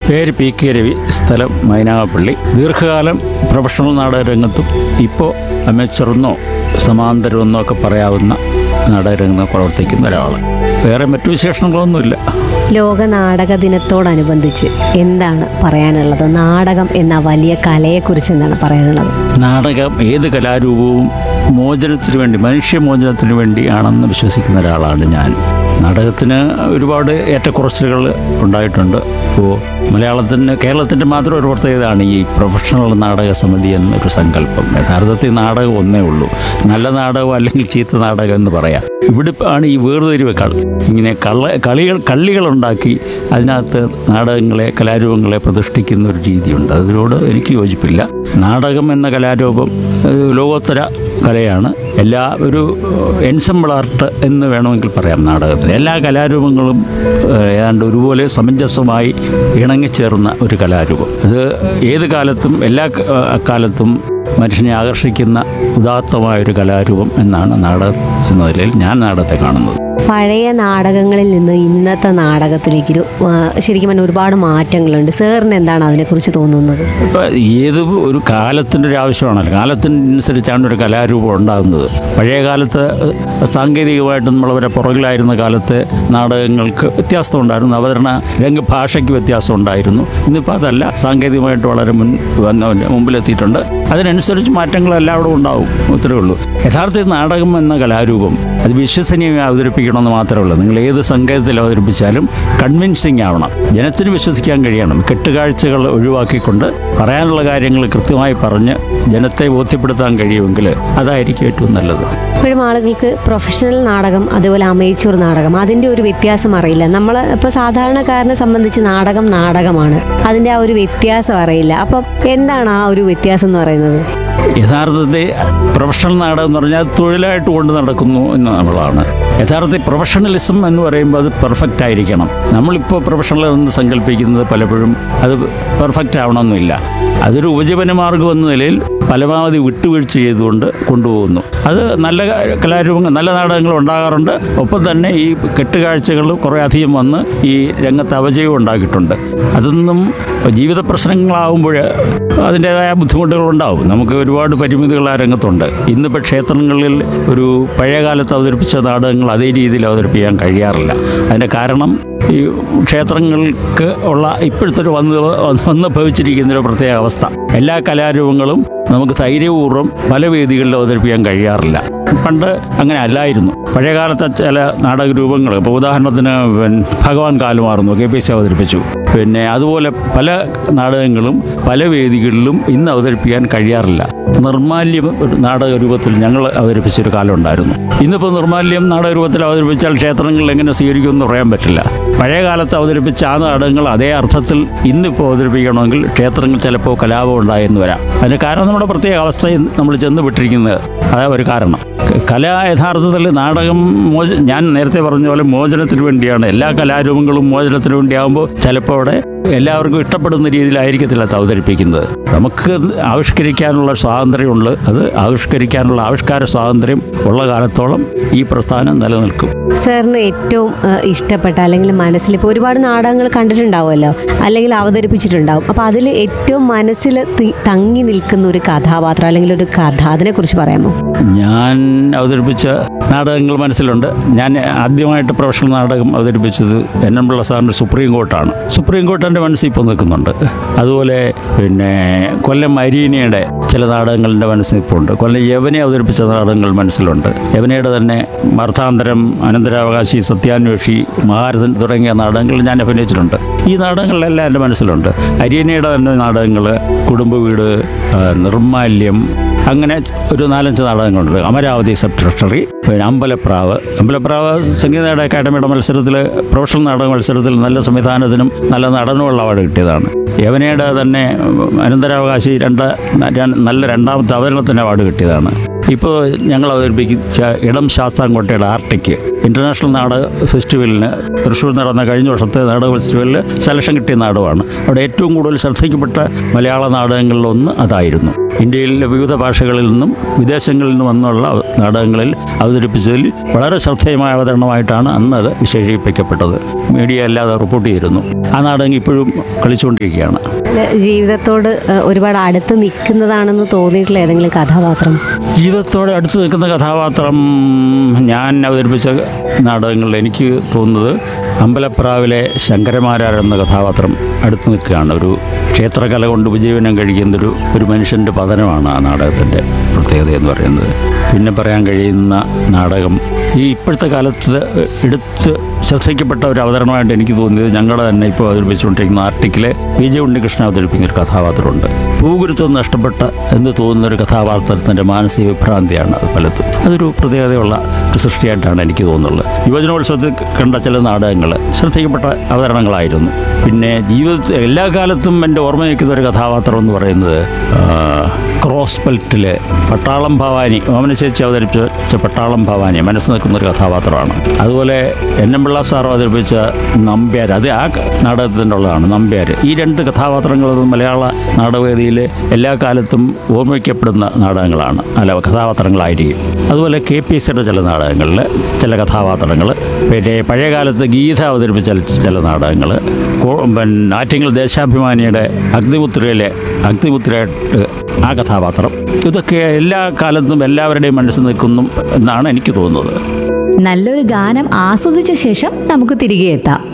പേര് P K Ravi സ്ഥലം മൈനാഗപ്പള്ളി ദീർഘകാലം പ്രൊഫഷണൽ നാടക രംഗത്തും ഇപ്പോൾ അമേച്ചറെന്നോ സമാന്തരമെന്നോ ഒക്കെ പറയാവുന്ന നാടകരംഗത്ത് പ്രവർത്തിക്കുന്ന ഒരാൾ വേറെ മറ്റു വിശേഷണങ്ങളൊന്നുമില്ല ലോക നാടക ദിനത്തോടനുബന്ധിച്ച് എന്താണ് പറയാനുള്ളത് നാടകം എന്ന വലിയ കലയെക്കുറിച്ച് എന്താണ് പറയാനുള്ളത് നാടകം ഏത് കലാരൂപവും മോചനത്തിന് വേണ്ടി മനുഷ്യമോചനത്തിന് വേണ്ടിയാണെന്ന് വിശ്വസിക്കുന്ന ഒരാളാണ് ഞാൻ നാടകത്തിന് ഒരുപാട് ഏറ്റക്കുറച്ചിലുകൾ ഉണ്ടായിട്ടുണ്ട് ഇപ്പോൾ മലയാളത്തിന് കേരളത്തിൻ്റെ മാത്രം ഒരു പ്രത്യേകതയാണ് ഈ പ്രൊഫഷണൽ നാടക സമിതി എന്നൊരു സങ്കല്പം യഥാർത്ഥത്തിൽ നാടകം ഒന്നേ ഉള്ളൂ നല്ല നാടകം അല്ലെങ്കിൽ ചീത്ത നാടകം എന്ന് പറയാം ഇവിടെ ആണ് ഈ വേർതിരിവ് കൾ ഇങ്ങനെ കള്ള കളികൾ കള്ളികളുണ്ടാക്കി അതിനകത്ത് നാടകങ്ങളെ കലാരൂപങ്ങളെ പ്രതിഷ്ഠിക്കുന്ന ഒരു രീതിയുണ്ട് അതിനോട് എനിക്ക് യോജിപ്പില്ല നാടകം എന്ന കലാരൂപം ഏഹ്, ലോകോത്തര കലയാണ് എല്ലാ ഒരു എൻസമ്പിൾ ആർട്ട് എന്ന് വേണമെങ്കിൽ പറയാം നാടകത്തിന് എല്ലാ കലാരൂപങ്ങളും ഏഹ്, ഏതാണ്ട് ഒരുപോലെ സമഞ്ജസമായി ഇണങ്ങിച്ചേർന്ന ഒരു കലാരൂപം അത് ഏത് കാലത്തും എല്ലാ ക- കാലത്തും മനുഷ്യനെ ആകർഷിക്കുന്ന ഉദാത്തമായ ഒരു കലാരൂപം എന്നാണ് നാടകം എന്ന നിലയിൽ ഞാൻ നാടകത്തെ കാണുന്നത് പഴയ നാടകങ്ങളിൽ നിന്ന് ഇന്നത്തെ നാടകത്തിലേക്ക് ഒരു ആ, ശരിക്കും പറഞ്ഞാൽ ഒരുപാട് മാറ്റങ്ങളുണ്ട് സാറിന് എന്താണ് അതിനെക്കുറിച്ച് തോന്നുന്നത് ഇപ്പം ഏത് ഒരു കാലത്തിൻ്റെ ഒരു ആവശ്യമാണല്ലോ കാലത്തിനനുസരിച്ചാണ് ഒരു കലാരൂപം ഉണ്ടാകുന്നത് പഴയ കാലത്ത് സാങ്കേതികമായിട്ട് നമ്മൾ വളരെ പുറകിലായിരുന്ന കാലത്ത് നാടകങ്ങൾക്ക് വ്യത്യാസം ഉണ്ടായിരുന്നു അവതരണ രംഗഭാഷയ്ക്ക് വ്യത്യാസം ഉണ്ടായിരുന്നു ഇന്നിപ്പോൾ അതല്ല സാങ്കേതികമായിട്ട് വളരെ മുൻ വന്ന മുമ്പിലെത്തിയിട്ടുണ്ട് അതിനനുസരിച്ച് മാറ്റങ്ങൾ എല്ലായിടവും ഉണ്ടാവും ഇത്രയേ ഉള്ളൂ യഥാർത്ഥത്തിൽ നാടകം എന്ന കലാരൂപം അത് വിശ്വസനീയമായി അവതരിപ്പിക്കണമെന്ന് മാത്രമേ ഉള്ളൂ നിങ്ങൾ ഏത് സംഗീതത്തിൽ അവതരിപ്പിച്ചാലും കൺവിൻസിങ് ആവണം ജനത്തിന് വിശ്വസിക്കാൻ കഴിയണം കെട്ടുകാഴ്ചകൾ ഒഴിവാക്കിക്കൊണ്ട് പറയാനുള്ള കാര്യങ്ങൾ കൃത്യമായി പറഞ്ഞ് ജനത്തെ ബോധ്യപ്പെടുത്താൻ കഴിയുമെങ്കിൽ അതായിരിക്കും ഏറ്റവും നല്ലത് ഇപ്പോഴും ആളുകൾക്ക് പ്രൊഫഷണൽ നാടകം അതുപോലെ അമേച്ചൂർ നാടകം അതിൻ്റെ ഒരു വ്യത്യാസം അറിയില്ല നമ്മൾ ഇപ്പോൾ സാധാരണക്കാരനെ സംബന്ധിച്ച് നാടകം നാടകമാണ് അതിൻ്റെ ആ ഒരു വ്യത്യാസം അറിയില്ല അപ്പം എന്താണ് ആ ഒരു വ്യത്യാസം എന്ന് പറയുന്നത് യഥാർത്ഥത്തിൽ പ്രൊഫഷണൽ നാടകം എന്ന് പറഞ്ഞാൽ തൊഴിലായിട്ട് കൊണ്ട് നടക്കുന്നു എന്നുള്ളതാണ് യഥാർത്ഥത്തിൽ പ്രൊഫഷണലിസം എന്ന് പറയുമ്പോൾ അത് പെർഫെക്റ്റ് ആയിരിക്കണം നമ്മളിപ്പോൾ പ്രൊഫഷണൽ എന്ന് സങ്കല്പിക്കുന്നത് പലപ്പോഴും അത് പെർഫെക്റ്റ് ആവണമെന്നില്ല അതൊരു ഉപജീവന മാർഗം എന്ന നിലയിൽ പരമാവധി വിട്ടുവീഴ്ച ചെയ്തുകൊണ്ട് കൊണ്ടുപോകുന്നു അത് നല്ല കലാരൂപങ്ങൾ നല്ല നാടകങ്ങൾ ഉണ്ടാകാറുണ്ട് ഒപ്പം തന്നെ ഈ കെട്ടുകാഴ്ചകൾ കുറേ അധികം വന്ന് ഈ രംഗത്ത് അപജയം ഉണ്ടാക്കിയിട്ടുണ്ട് അതൊന്നും ജീവിത പ്രശ്നങ്ങളാവുമ്പോൾ അതിൻ്റെതായ ബുദ്ധിമുട്ടുകളുണ്ടാവും നമുക്ക് ഒരുപാട് പരിമിതികൾ ആ രംഗത്തുണ്ട് ഇന്നിപ്പോൾ ക്ഷേത്രങ്ങളിൽ ഒരു പഴയ കാലത്ത് അവതരിപ്പിച്ച നാടകങ്ങൾ അതേ രീതിയിൽ അവതരിപ്പിക്കാൻ കഴിയാറില്ല അതിൻ്റെ കാരണം ഈ ക്ഷേത്രങ്ങൾക്ക് ഉള്ള ഇപ്പോഴത്തെ ഒരു വന്ന് വന്ന് ഭവിച്ചിരിക്കുന്ന ഒരു പ്രത്യേക അവസ്ഥ എല്ലാ കലാരൂപങ്ങളും നമുക്ക് ധൈര്യപൂർവ്വം പല വേദികളിൽ അവതരിപ്പിക്കാൻ കഴിയാറില്ല പണ്ട് അങ്ങനെ അല്ലായിരുന്നു പഴയ കാലത്തെ ചില നാടക രൂപങ്ങൾ ഇപ്പോൾ ഉദാഹരണത്തിന് പിന്നെ ഭഗവാൻ കാലുമാറുന്നു കെ പി സി അവതരിപ്പിച്ചു പിന്നെ അതുപോലെ പല നാടകങ്ങളും പല വേദികളിലും ഇന്ന് അവതരിപ്പിക്കാൻ കഴിയാറില്ല നിർമാല്യം ഒരു നാടക രൂപത്തിൽ ഞങ്ങൾ അവതരിപ്പിച്ചൊരു കാലം ഉണ്ടായിരുന്നു ഇന്നിപ്പോൾ നിർമാല്യം നാടക രൂപത്തിൽ അവതരിപ്പിച്ചാൽ ക്ഷേത്രങ്ങളിൽ എങ്ങനെ സ്വീകരിക്കുമെന്ന് പറയാൻ പറ്റില്ല പഴയ കാലത്ത് അവതരിപ്പിച്ച ആ നാടകങ്ങൾ അതേ അർത്ഥത്തിൽ ഇന്നിപ്പോൾ അവതരിപ്പിക്കണമെങ്കിൽ ക്ഷേത്രങ്ങൾ ചിലപ്പോൾ കലാപം ഉണ്ടായെന്ന് വരാം അതിന് കാരണം നമ്മുടെ പ്രത്യേക അവസ്ഥയിൽ നമ്മൾ ചെന്ന് വിട്ടിരിക്കുന്നത് അതാ ഒരു കാരണം കല യഥാർത്ഥത്തിൽ നാടകം മോച ഞാൻ നേരത്തെ പറഞ്ഞ പോലെ മോചനത്തിന് വേണ്ടിയാണ് എല്ലാ കലാരൂപങ്ങളും മോചനത്തിന് വേണ്ടിയാകുമ്പോൾ ചിലപ്പോൾ അവിടെ എല്ലാവർക്കും ഇഷ്ടപ്പെടുന്ന രീതിയിലായിരിക്കത്തില്ല അത് അവതരിപ്പിക്കുന്നത് നമുക്ക് ആവിഷ്കരിക്കാനുള്ള സ്വാതന്ത്ര്യമുണ്ട് അത് ആവിഷ്കരിക്കാനുള്ള ആവിഷ്കാര സ്വാതന്ത്ര്യം ഉള്ള കാലത്തോളം ഈ പ്രസ്ഥാനം നിലനിൽക്കും സാറിന് ഏറ്റവും ആ, ഇഷ്ടപ്പെട്ട അല്ലെങ്കിൽ മനസ്സിൽ ഇപ്പോൾ ഒരുപാട് നാടകങ്ങൾ കണ്ടിട്ടുണ്ടാവുമല്ലോ അല്ലെങ്കിൽ അവതരിപ്പിച്ചിട്ടുണ്ടാവും അപ്പോൾ അതിൽ ഏറ്റവും മനസ്സിൽ തി- തങ്ങി നിൽക്കുന്ന ഒരു കഥാപാത്രം അല്ലെങ്കിൽ ഒരു കഥ അതിനെക്കുറിച്ച് പറയാമോ ഞാൻ അവതരിപ്പിച്ച നാടകങ്ങൾ മനസ്സിലുണ്ട് ഞാൻ ആദ്യമായിട്ട് പ്രൊഫഷണൽ നാടകം അവതരിപ്പിച്ചത് എൻ എം പിള്ള സാറിൻ്റെ സുപ്രീം കോർട്ടാണ് സുപ്രീം കോർട്ട് എൻ്റെ മനസ്സിൽ ഇപ്പോൾ നിൽക്കുന്നുണ്ട് അതുപോലെ പിന്നെ കൊല്ലം അരീനയുടെ ചില നാടകങ്ങളുടെ മനസ്സിൽ ഇപ്പോൾ ഉണ്ട് കൊല്ലം യവനെ അവതരിപ്പിച്ച നാടകങ്ങൾ മനസ്സിലുണ്ട് യവനയുടെ തന്നെ മർത്ഥാന്തരം അനന്തരാവകാശി സത്യാന്വേഷി മഹാരഥൻ തുടങ്ങിയ നാടകങ്ങൾ ഞാൻ അഭിനയിച്ചിട്ടുണ്ട് ഈ നാടകങ്ങളിലെല്ലാം എൻ്റെ മനസ്സിലുണ്ട് അരീനയുടെ തന്നെ നാടകങ്ങൾ കുടുംബ വീട് ആ, നിർമാല്യം അങ്ങനെ ഒരു നാലഞ്ച് നാടകങ്ങളുണ്ട് അമരാവതി സബ് ട്രഷറി പിന്നെ അമ്പലപ്രാവ് അമ്പലപ്രാവ് സംഗീത നാടക അക്കാദമിയുടെ മത്സരത്തിൽ പ്രൊഫഷണൽ നാടക മത്സരത്തിൽ നല്ല സംവിധാനത്തിനും നല്ല നടനുമുള്ള അവാർഡ് കിട്ടിയതാണ് യവനയുടെ തന്നെ അനന്തരാവകാശി രണ്ട് ര- നല്ല രണ്ടാമത്തെ അവതരണത്തിന് അവാർഡ് കിട്ടിയതാണ് ഇപ്പോൾ ഞങ്ങൾ അവതരിപ്പിച്ച ഇടം ശാസ്താംകോട്ടയുടെ ആർട്ടിക്ക് ഇൻ്റർനാഷണൽ നാടക ഫെസ്റ്റിവലിന് തൃശ്ശൂർ നടന്ന കഴിഞ്ഞ വർഷത്തെ നാടക ഫെസ്റ്റിവലിൽ സെലക്ഷൻ കിട്ടിയ നാടകമാണ് അവിടെ ഏറ്റവും കൂടുതൽ ശ്രദ്ധിക്കപ്പെട്ട മലയാള നാടകങ്ങളിലൊന്ന് അതായിരുന്നു ഇന്ത്യയിലെ വിവിധ ഭാഷകളിൽ നിന്നും വിദേശങ്ങളിൽ നിന്നും വന്നുള്ള നാടകങ്ങളിൽ അവതരിപ്പിച്ച അവതരിപ്പിച്ചതിൽ വളരെ ശ്രദ്ധേയമായ അവതരണമായിട്ടാണ് അന്ന് അത് വിശേഷിപ്പിക്കപ്പെട്ടത് മീഡിയ അല്ലാതെ റിപ്പോർട്ട് ചെയ്തിരുന്നു ആ നാടകം ഇപ്പോഴും കളിച്ചുകൊണ്ടിരിക്കുകയാണ് അല്ല, ജീവിതത്തോട് ഏഹ്, ഒരുപാട് അടുത്ത് നിൽക്കുന്നതാണെന്ന് തോന്നിയിട്ടുള്ള ഏതെങ്കിലും കഥാപാത്രം ജീവിതത്തോടെ അടുത്ത് നിൽക്കുന്ന കഥാപാത്രം ഞാൻ അവതരിപ്പിച്ച നാടകങ്ങളിൽ എനിക്ക് തോന്നുന്നത് അമ്പലപ്രാവിലെ ശങ്കരമാരാർ എന്ന കഥാപാത്രം അടുത്ത് നിൽക്കുകയാണ് ഒരു ക്ഷേത്രകല കൊണ്ട് ഉപജീവനം കഴിക്കുന്നൊരു ഒരു മനുഷ്യൻ്റെ പതനമാണ് ആ നാടകത്തിൻ്റെ പ്രത്യേകത എന്ന് പറയുന്നത് പിന്നെ പറയാൻ കഴിയുന്ന നാടകം ഈ ഇപ്പോഴത്തെ കാലത്ത് എടുത്ത് ശ്രദ്ധിക്കപ്പെട്ട ഒരു അവതരണമായിട്ട് എനിക്ക് തോന്നിയത് ഞങ്ങളുടെ തന്നെ ഇപ്പോൾ അവതരിപ്പിച്ചുകൊണ്ടിരിക്കുന്ന ആർട്ടിക്കിലെ വി ജെ ഉണ്ണികൃഷ്ണൻ അവതരിപ്പിക്കുന്ന ഒരു കഥാപാത്രമുണ്ട് ഭൂഗുരുത്വം നഷ്ടപ്പെട്ട എന്ന് തോന്നുന്ന ഒരു കഥാപാത്രത്തിൻ്റെ മാനസിക വിഭ്രാന്തിയാണ് അത് പലതും അതൊരു പ്രത്യേകതയുള്ള ഒരു സൃഷ്ടിയായിട്ടാണ് എനിക്ക് തോന്നുന്നത് യുവജനോത്സവത്തിൽ കണ്ട ചില നാടകങ്ങൾ ശ്രദ്ധിക്കപ്പെട്ട അവതരണങ്ങളായിരുന്നു പിന്നെ ജീവിതത്തിൽ എല്ലാ കാലത്തും എൻ്റെ ഓർമ്മ നിൽക്കുന്ന ഒരു കഥാപാത്രം എന്ന് പറയുന്നത് ആ, ക്രോസ് ബെൽറ്റിലെ പട്ടാളം ഭവാനി ഓമന ചേച്ചി അവതരിപ്പിച്ച പട്ടാളം ഭവാനി മനസ്സ് നിൽക്കുന്ന ഒരു കഥാപാത്രമാണ് അതുപോലെ എൻ എം പിള്ള സാർ അവതരിപ്പിച്ച നമ്പ്യാർ അത് ആ നാടകത്തിൻ്റെ ഉള്ളതാണ് നമ്പ്യാർ ഈ രണ്ട് കഥാപാത്രങ്ങളും മലയാള നാടകവേദിയിൽ എല്ലാ കാലത്തും ഓർമ്മിക്കപ്പെടുന്ന നാടകങ്ങളാണ് അല്ല കഥാപാത്രങ്ങളായിരിക്കും അതുപോലെ കെ പി എസ് സിയുടെ ചില നാടകങ്ങളിൽ ചില കഥാപാത്രങ്ങൾ പിന്നെ പഴയ കാലത്ത് ഗീത അവതരിപ്പിച്ച ചില നാടകങ്ങൾ പിന്നെ ആറ്റിങ്ങൽ ദേശാഭിമാനിയുടെ അഗ്നിമുദ്രയിലെ അഗ്നിമുദ്രയായിട്ട് ആ കഥാപാത്രം ഇതൊക്കെ എല്ലാ കാലത്തും എല്ലാവരുടെയും മനസ്സിൽ നിൽക്കുന്നു എന്നാണ് എനിക്ക് തോന്നുന്നത് നല്ലൊരു ഗാനം ആസ്വദിച്ച ശേഷം നമുക്ക് തിരികെ എത്താം